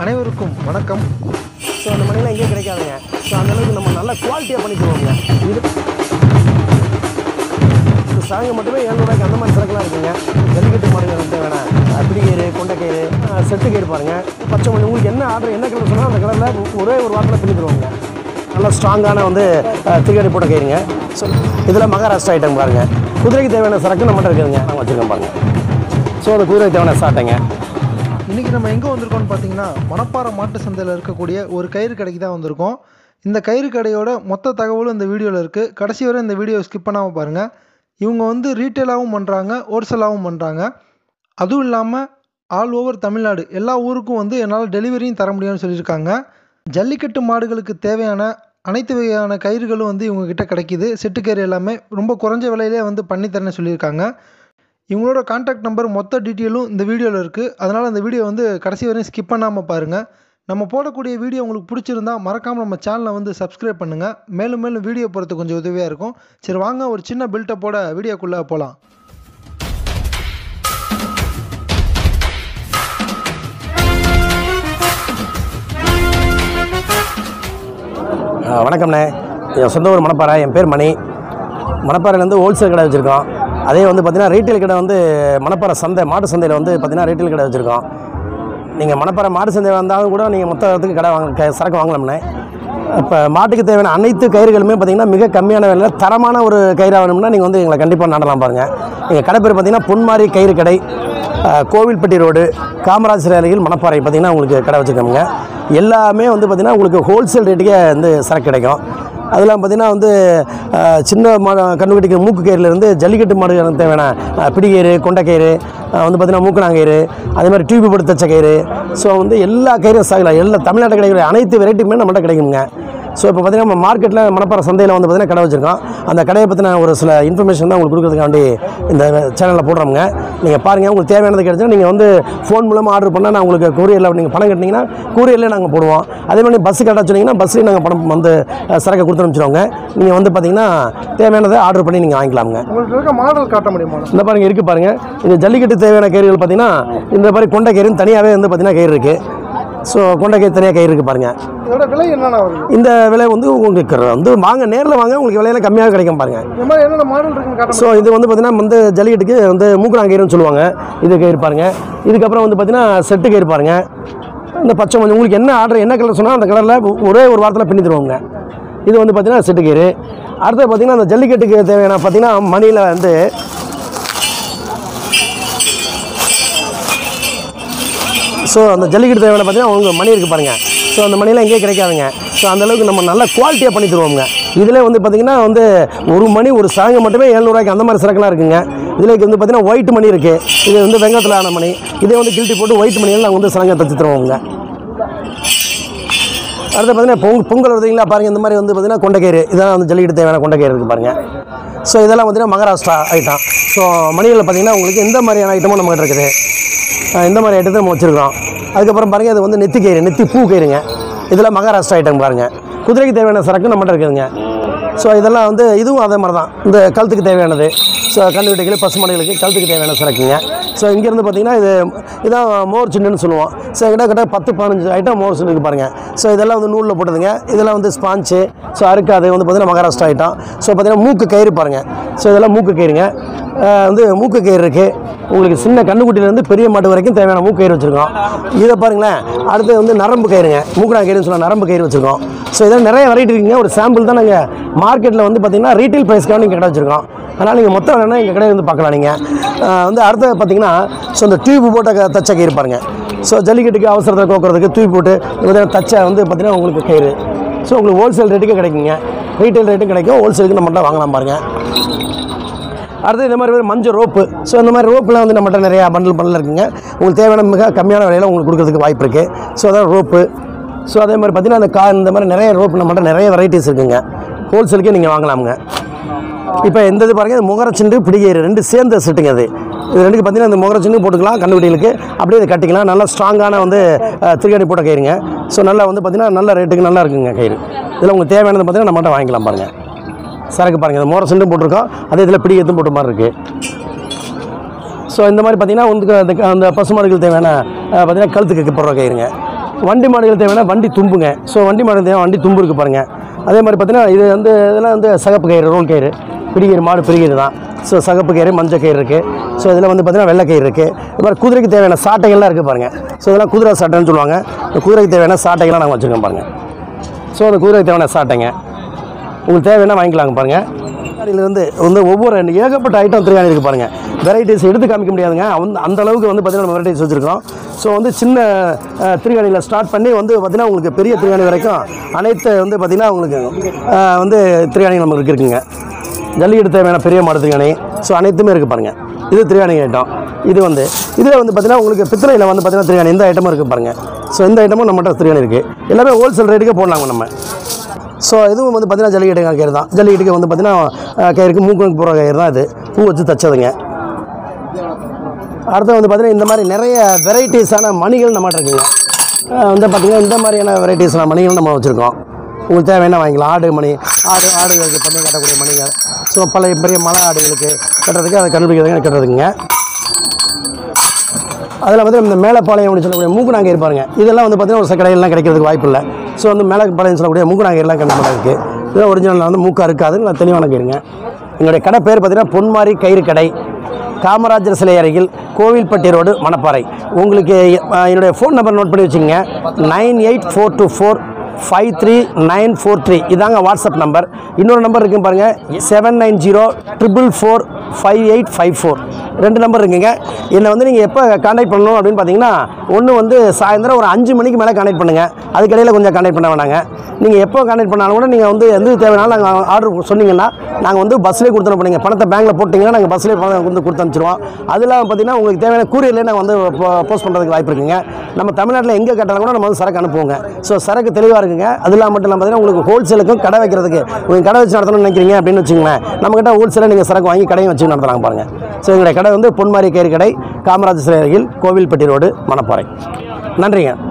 அனைவருக்கும் வணக்கம் ஸோ அந்த மணிலாம் எங்கேயும் கிடைக்காதுங்க ஸோ அந்த அளவுக்கு நம்ம நல்ல குவாலிட்டியாக பண்ணி தருவோங்க இது இந்த சாங்கு மட்டுமே ஏழ்நூறுவாய்க்கு அந்த மாதிரி சரக்குலாம் இருக்குங்க ஜல்லிக்கட்டு மாடுகள் தேவையான பிடிகயிறு கொண்டைக்கயிறு அஹ், செட்டு கயிறு பாருங்க பச்சை மணி உங்களுக்கு என்ன ஆர்டர் என்ன கலர் சொன்னால் அந்த கலரில் ஒரே ஒரு வாரத்தில் பண்ணி தருவாங்க நல்ல ஸ்ட்ராங்கான வந்து திருக்கடி போட்ட கயிறுங்க ஸோ இதில் மகாராஷ்டிரா ஐட்டம் பாருங்க குதிரைக்கு தேவையான சரக்கு நம்மகிட்ட இருக்குதுங்க நாங்கள் வச்சுருக்கோம் பாருங்க ஸோ அந்த குதிரைக்கு தேவையான சாட்டைங்க இன்றைக்கி நம்ம எங்கே வந்திருக்கோம்னு பார்த்தீங்கன்னா மணப்பாறை மாட்டு சந்தையில் இருக்கக்கூடிய ஒரு கயிறு கடைக்கு தான் வந்திருக்கோம் இந்த கயிறு கடையோட மொத்த தகவலும் இந்த வீடியோவில் இருக்குது கடைசி வரை இந்த வீடியோ ஸ்கிப் பண்ணாமல் பாருங்கள் இவங்க வந்து ரீட்டெயிலாகவும் பண்ணுறாங்க ஹோல்சேலாகவும் பண்ணுறாங்க அதுவும் இல்லாமல் ஆல் ஓவர் தமிழ்நாடு எல்லா ஊருக்கும் வந்து என்னால் டெலிவரியும் தர முடியும்னு சொல்லியிருக்காங்க ஜல்லிக்கட்டு மாடுகளுக்கு தேவையான அனைத்து வகையான கயிறுகளும் வந்து இவங்க கிட்ட கிடைக்கிது செட்டு கயிறு எல்லாமே ரொம்ப குறைஞ்ச விலையிலே வந்து பண்ணித்தரேன்னு சொல்லியிருக்காங்க இவங்களோட காண்டாக்ட் நம்பர் மொத்த டீட்டெயிலும் இந்த வீடியோவில் இருக்குது அதனால் அந்த வீடியோ வந்து கடைசி வரையும் ஸ்கிப் பண்ணாமல் பாருங்கள் நம்ம போடக்கூடிய வீடியோ உங்களுக்கு பிடிச்சிருந்தா மறக்காமல் நம்ம சேனலை வந்து சப்ஸ்கிரைப் பண்ணுங்கள் மேலும் மேலும் வீடியோ போகிறது கொஞ்சம் உதவியாக இருக்கும் சரி வாங்க ஒரு சின்ன பில்டப்போட வீடியோக்குள்ளே போகலாம் ஆ, வணக்கம்ண்ணே என் சொந்த ஊர் மணப்பாறை என் பேர் மணி மணப்பாறையிலேருந்து ஹோல்சேல் கடை வச்சுருக்கோம் அதே வந்து பார்த்தீங்கன்னா ரீட்டைல் கடை வந்து மணப்பாறை சந்தை மாட்டு சந்தையில் வந்து பார்த்தீங்கன்னா ரீட்டைல் கடை வச்சுருக்கோம் நீங்கள் மணப்பாறை மாட்டு சந்தை வந்தாலும் கூட நீங்கள் மொத்தத்துக்கு கடை வாங்க க- சரக்கு வாங்கலாம்ண்ணே இப்போ மாட்டுக்கு தேவையான அனைத்து கயிறுகளுமே பார்த்தீங்கன்னா மிக கம்மியான விலையில் தரமான ஒரு கயிறாக வேணும்னா நீங்கள் வந்து எங்களை கண்டிப்பாக நாடலாம் பாருங்கள் எங்கள் கடை பேர் பார்த்தீங்கன்னா பொன்மாரி கயிறு கடை அஹ், கோவில்பட்டி ரோடு காமராஜர் அருகில் மணப்பாறை பார்த்தீங்கன்னா உங்களுக்கு கடை வச்சுருக்கோங்க எல்லாமே வந்து பார்த்திங்கன்னா உங்களுக்கு ஹோல்சேல் ரேட்டுக்கே வந்து சரக்கு கிடைக்கும் அதெல்லாம் பார்த்திங்கன்னா வந்து அஹ், சின்ன மா கண்ணுக்குட்டிக்கு மூக்கு கயிறுலேருந்து ஜல்லிக்கட்டு மாடுகளுக்கு தேவையான அஹ், பிடிக்கயிறு கொண்டைக்கயிறு அஹ், வந்து பார்த்திங்கன்னா மூக்கணாங்கயிறு அதே மாதிரி டியூப் போட்டு தச்ச கயிறு ஸோ வந்து எல்லா கயிறும் சாகலாம் எல்லா தமிழ்நாட்டில் கிடைக்கிற அனைத்து வெரைட்டியுமே நம்மகிட்ட கிடைக்குங்க ஸோ இப்போ பார்த்தீங்கன்னா நம்ம மார்க்கெட்டில் மணப்பாறை சந்தையில் வந்து பார்த்தீங்கன்னா கடை வச்சுருக்கோம் அந்த கடையை பற்றின ஒரு சில இன்ஃபர்மேஷன் தான் உங்களுக்கு கொடுக்குறதுக்காண்டி இந்த சேனலில் போடுறோங்க நீங்கள் பாருங்கள் உங்களுக்கு தேவையானது கிடைச்சுன்னா நீங்கள் வந்து ஃபோன் மூலமாக ஆர்டர் பண்ணால் நான் உங்களுக்கு கூரியரில் நீங்கள் பணம் கட்டினீங்கன்னா கூரியர்லேயே நாங்கள் போடுவோம் அதே மாதிரி பஸ்ஸு கட்ட சொன்னீங்கன்னா பஸ்லேயும் நாங்கள் பணம் வந்து அஹ், சரக்கை கொடுத்து அனுப்பிச்சிடுவோங்க நீங்கள் வந்து பார்த்தீங்கன்னா தேவையானதை ஆர்டர் பண்ணி நீங்கள் வாங்கிக்கலாமுங்க உங்களுக்கு இருக்க மாடல் காட்ட முடியுமா இந்த பாருங்க இருக்குது பாருங்கள் இந்த ஜல்லிக்கட்டு தேவையான கயிறுகள் பார்த்தீங்கன்னா இந்த மாதிரி கொண்டை கயிறுன்னு தனியாகவே வந்து பார்த்தீங்கன்னா கயிறு இருக்குது ஸோ கொண்டை கயிறு தனியாக கயிறு இருக்குது பாருங்கள் இதோட விலை என்னென்ன வருது இந்த விலை வந்து உங்களுக்கு வந்து வாங்க நேரில் வாங்க உங்களுக்கு விலையில கம்மியாக கிடைக்கும் பாருங்க இந்த மாதிரி என்னென்ன மாடல் இருக்குன்னு காட்ட ஸோ இது வந்து பார்த்தீங்கன்னா வந்து ஜல்லிக்கட்டுக்கு வந்து மூக்குறாங்கயிறுன்னு சொல்லுவாங்க இது கயிறு பாருங்க இதுக்கப்புறம் வந்து பார்த்தீங்கன்னா செட்டு கயிறு பாருங்க இந்த பச்சை மஞ்சள் உங்களுக்கு என்ன ஆர்டர் என்ன கலர் சொன்னால் அந்த கலரில் ஒரே ஒரு வாரத்தில் பின்னி தருவாங்க இது வந்து பார்த்தீங்கன்னா செட்டு கயிறு அடுத்து பார்த்தீங்கன்னா அந்த ஜல்லிக்கட்டுக்கு தேவையான பார்த்தீங்கன்னா மணியில் வந்து ஸோ அந்த ஜல்லிக்கட்டு தேவையான பார்த்தீங்கன்னா உங்கள் மணி இருக்குது பாருங்கள் ஸோ அந்த மணிலாம் எங்கேயும் கிடைக்காதுங்க ஸோ அந்த அளவுக்கு நம்ம நல்ல குவாலிட்டியாக பண்ணி தருவோங்க இதில் வந்து பார்த்திங்கன்னா வந்து ஒரு மணி ஒரு சாங்கு மட்டுமே ஏழ்நூறுவாய்க்கு அந்த மாதிரி சரக்குலாம் இருக்குங்க இதில் வந்து பார்த்திங்கன்னா ஒயிட் மணி இருக்குது இது வந்து வெங்கத்தில் ஆன மணி இதே வந்து கில்ட்டி போட்டு ஒயிட் மணியில் நாங்கள் வந்து சரங்கை தச்சு தருவோங்க அடுத்து பார்த்தீங்கன்னா பொங்கல் பொங்கல் வருதுங்களா பாருங்கள் இந்த மாதிரி வந்து பார்த்தீங்கன்னா கொண்டைக்கயிறு இதெல்லாம் வந்து ஜல்லிக்கட்டு தேவையான கொண்டைக்கயிறு இருக்குது பாருங்கள் ஸோ இதெல்லாம் பார்த்தீங்கன்னா மகாராஷ்டிரா ஐட்டம் ஸோ மணிகளில் பார்த்தீங்கன்னா உங்களுக்கு எந்த மாதிரியான ஐட்டமும் நம்மகிட்ட இருக்குது அஹ் இந்த மாதிரி ஐட்டத்தை நம்ம வச்சுருக்கோம் அதுக்கப்புறம் பாருங்கள் இது வந்து நெத்தி கயிறு நெத்தி பூ கயிறுங்க இதெல்லாம் மகாராஷ்டிரா ஐட்டம் பாருங்கள் குதிரைக்கு தேவையான சரக்கு நம்மகிட்ட இருக்குதுங்க ஸோ இதெல்லாம் வந்து இதுவும் அதே மாதிரி தான் இந்த கழுத்துக்கு தேவையானது ஸோ கண்டுகிட்டைகள் பசுமாடுகளுக்கு கழுத்துக்கு தேவையான சரக்குங்க ஸோ இங்கேருந்து பார்த்தீங்கன்னா இது இதான் மோர் சின்னுன்னு சொல்லுவோம் ஸோ கிட்ட பத்து பதினஞ்சு ஐட்டம் மோர் சின்ன இருக்கு பாருங்கள் ஸோ இதெல்லாம் வந்து நூலில் போட்டதுங்க இதெல்லாம் வந்து ஸ்பாஞ்சு ஸோ அறுக்காது வந்து பார்த்தீங்கன்னா மகாராஷ்டிரா ஐட்டம் ஸோ பார்த்தீங்கன்னா மூக்கு கயிறு பாருங்கள் ஸோ இதெல்லாம் மூக்கு கயிறுங்க அஹ் வந்து மூக்கு கயிறு இருக்குது உங்களுக்கு சின்ன கண்ணுக்குட்டியிலேருந்து பெரிய மாட்டு வரைக்கும் தேவையான மூக்கு கயிறு வச்சுருக்கோம் இதை பாருங்களேன் அடுத்து வந்து நரம்பு கயிறுங்க மூக்குனா கயிறுன்னு சொல்ல நரம்பு கயிறு வச்சுருக்கோம் ஸோ இதெல்லாம் நிறைய வெரைட்டி இருக்குங்க ஒரு சாம்பிள் தான் நாங்கள் மார்க்கெட்டில் வந்து பார்த்தீங்கன்னா ரீட்டைல் ப்ரைஸ்க்காக நீங்கள் கடை வச்சுருக்கோம் அதனால் நீங்கள் மொத்தம் வேணால் எங்கள் கடையில் வந்து பார்க்கலாம் நீங்கள் அஹ் வந்து அடுத்து பார்த்தீங்கன்னா ஸோ இந்த டியூப் போட்ட க- தச்ச கயிறு பாருங்க ஸோ ஜல்லிக்கட்டுக்கு அவசரத்தை கோக்குறதுக்கு டியூப் போட்டு இது தச்ச வந்து பார்த்தீங்கன்னா உங்களுக்கு கயிறு ஸோ உங்களுக்கு ஹோல்சேல் ரேட்டுக்கு கிடைக்குங்க ரீட்டைல் ரேட்டும் கிடைக்கும் ஹோல்சேலுக்கு நம்மகிட்ட வாங்கலாம் பாருங்கள் அடுத்து இந்த மாதிரி ஒரு மஞ்சள் ரோப்பு ஸோ இந்த மாதிரி ரோப்புலாம் வந்து நம்மகிட்ட நிறையா பண்டல் பண்டல் இருக்குங்க உங்களுக்கு தேவையான மிக கம்மியான விலையில் உங்களுக்கு கொடுக்கறதுக்கு வாய்ப்பு இருக்குது ஸோ அதான் ரோப்பு ஸோ அதே மாதிரி பார்த்தீங்கன்னா அந்த கா இந்த மாதிரி நிறைய ரோப்பு நம்மகிட்ட நிறைய வெரைட்டிஸ் இருக்குங்க ஹோல்சேலுக்கே நீங்கள் வாங்கலாமுங்க இப்போ இந்த இது பாருங்கள் முகரச்சிண்டு பிடிகயிறு ரெண்டு சேர்ந்த செட்டுங்க அது இது ரெண்டுக்கு பார்த்தீங்கன்னா இந்த முகரச்சிண்டு போட்டுக்கலாம் கண்டுபிடிகளுக்கு அப்படியே இதை கட்டிக்கலாம் நல்லா ஸ்ட்ராங்கான வந்து அஹ், திருக்கணி போட்ட கயிறுங்க ஸோ நல்லா வந்து பார்த்தீங்கன்னா நல்ல ரேட்டுக்கு நல்லா இருக்குங்க கயிறு இதில் உங்களுக்கு தேவையானது பார்த்தீங்கன்னா நம்மகிட்ட வாங்கிக்கலாம் பாருங்கள் சரக்கு பாருங்கள் இந்த மோர சிண்டும் போட்டிருக்கோம் அதே இதில் பிடி எத்தும் போட்ட மாதிரி இருக்குது ஸோ இந்த மாதிரி பார்த்தீங்கன்னா வந்து அந்த அந்த பசுமாடுகள் தேவையான அஹ், பார்த்தீங்கன்னா கழுத்துக்கு போடுற கயிறுங்க வண்டி மாடுகள் தேவையான வண்டி தும்புங்க ஸோ வண்டி மாடு தேவை வண்டி தும்பு இருக்குது பாருங்கள் அதே மாதிரி பார்த்தீங்கன்னா இது வந்து இதெல்லாம் வந்து சகப்பு கயிறு ரோல் கயிறு பிடிகயிறு மாடு பிடிகயிறு தான் ஸோ சகப்பு கயிறு மஞ்சள் கயிறு இருக்குது ஸோ இதில் வந்து பார்த்தீங்கன்னா வெள்ளை கயிறு இருக்குது இது மாதிரி குதிரைக்கு தேவையான சாட்டைகள்லாம் இருக்குது பாருங்கள் ஸோ இதெல்லாம் குதிரை சாட்டைன்னு சொல்லுவாங்க இந்த குதிரைக்கு தேவையான சாட்டைகள்லாம் நாங்கள் வச்சுருக்கோம் பாருங்கள் ஸோ அந்த குதிரைக்கு தேவையான சாட்டைங்க உங்களுக்கு தேவைன்னா வாங்கிக்கலாங்க பாருங்கள் இருந்து வந்து ஒவ்வொரு ஏகப்பட்ட ஐட்டம் திருகாணி இருக்குது பாருங்கள் வெரைட்டிஸ் எடுத்து காமிக்க முடியாதுங்க அந்த அந்த அளவுக்கு வந்து பார்த்தீங்கன்னா வெரைட்டிஸ் வச்சுருக்கோம் ஸோ வந்து சின்ன அஹ், திருகாணியில் ஸ்டார்ட் பண்ணி வந்து பார்த்தீங்கன்னா உங்களுக்கு பெரிய திருகாணி வரைக்கும் அனைத்து வந்து பார்த்திங்கன்னா உங்களுக்கு அஹ், வந்து திருகாணி நமக்கு இருக்குங்க ஜல்லிக்கட்டு தேவையான பெரிய மாடு திருகாணி ஸோ அனைத்துமே இருக்குது பாருங்கள் இது திருகாணி ஐட்டம் இது வந்து இதில் வந்து பார்த்தீங்கன்னா உங்களுக்கு பித்தளையில் வந்து பார்த்தீங்கன்னா திருகாணி இந்த ஐட்டமும் இருக்குது பாருங்கள் ஸோ இந்த ஐட்டமும் நம்மகிட்ட திருகாணி இருக்குது எல்லாமே ஹோல்சேல் ரேட்டுக்கே போடலாங்க நம்ம ஸோ இதுவும் வந்து பார்த்தீங்கன்னா ஜல்லிக்கட்டு கயிறு தான் ஜல்லிக்கட்டுக்கு வந்து பார்த்தீங்கன்னா அஹ், கயிறுக்கு மூக்கு போகிற கயிறு தான் இது பூ வச்சு தச்சதுங்க அடுத்து வந்து பார்த்தீங்கன்னா இந்த மாதிரி நிறைய வெரைட்டிஸான மணிகள் நம்மகிட்ட இருக்குங்க அஹ், வந்து பார்த்தீங்கன்னா இந்த மாதிரியான வெரைட்டிஸான மணிகள் நம்ம வச்சுருக்கோம் உங்களுக்கு தேவையான வாங்கிக்கலாம் ஆடு மணி ஆடு ஆடுகளுக்கு பண்ணி கட்டக்கூடிய மணிகள் ஸோ பழைய பெரிய மலை ஆடுகளுக்கு கட்டுறதுக்கு அதை கண்டுபிடிக்கிறதுக்கு கட்டுறதுக்குங்க அதில் வந்து இந்த மேலப்பாளையம் அப்படின்னு சொல்லக்கூடிய மூக்குநாங்க இருப்பாருங்க இதெல்லாம் வந்து பார்த்தீங்கன்னா ஒரு சில கடையிலலாம் கிடைக்கிறதுக்கு வாய்ப்பு இல்லை ஸோ வந்து மேலப்பாளையம் சொல்லக்கூடிய மூக்குநாங்க எல்லாம் கண்டுபிடிக்க இருக்குது இதெல்லாம் ஒரிஜினலில் வந்து மூக்கா இருக்காது நான் தெளிவான கேருங்க எங்களுடைய கடை பேர் பார்த்தீங்கன்னா பொன்மாரி கயிறு கடை காமராஜர் சிலை அருகில் கோவில்பட்டி ரோடு மணப்பாறை உங்களுக்கு அஹ், என்னுடைய ஃபோன் நம்பர் நோட் பண்ணி வச்சுக்கோங்க nine eight four two four five three nine four three இதாங்க வாட்ஸ்அப் நம்பர் இன்னொரு நம்பர் இருக்குங்க பாருங்கள் seven nine zero triple four five eight five four ரெண்டு நம்பர் இருக்குங்க என்னை வந்து நீங்கள் எப்போ காண்டாக்ட் பண்ணணும் அப்படின்னு பார்த்தீங்கன்னா ஒன்று வந்து சாயந்தரம் ஒரு அஞ்சு மணிக்கு மேலே காண்டாக்ட் பண்ணுங்கள் அதுக்கடையில் கொஞ்சம் காண்டாக்ட் பண்ண வேணாங்க நீங்கள் எப்போ காண்டாக்ட் பண்ணாலும் கூட நீங்கள் வந்து எந்த தேவைனாலும் நாங்கள் ஆர்டர் சொன்னீங்கன்னா நாங்கள் வந்து பஸ்லேயே கொடுத்துட போனீங்க பணத்தை பேங்க்கில் போட்டிங்கன்னா நாங்கள் பஸ்லேயே பணம் வந்து கொடுத்து அனுப்பிச்சிருவோம் அது இல்லாமல் பார்த்தீங்கன்னா உங்களுக்கு தேவையான கூரியர்லேயே நாங்கள் வந்து போஸ்ட் பண்ணுறதுக்கு வாய்ப்பு இருக்குங்க நம்ம தமிழ்நாட்டில் எங்கே கேட்டாலும் கூட நம்ம வந்து சரக்கு அனுப்புவோங்க ஸோ சரக்கு தெளிவாக இருக்குங்க அது இல்லாமல் மட்டும் இல்லாமல் பார்த்தீங்கன்னா உங்களுக்கு ஹோல்சேலுக்கும் கடை வைக்கிறதுக்கு நீங்கள் கடை வச்சு நடத்தணும்னு நினைக்கிறீங்க அப்படின்னு வச்சுங்களேன் நம்மக்கிட்ட ஹோல்சேலாக நீங்கள் சரக்கு வாங்கி கடையும் வச்சு நடத்தலாங்க பாருங்கள் ஸோ எங்களுடைய கடை வந்து பொன்மாரி கயிறு கடை காமராஜர் சிலை அருகில் கோவில்பட்டி ரோடு மணப்பாறை நன்றிங்க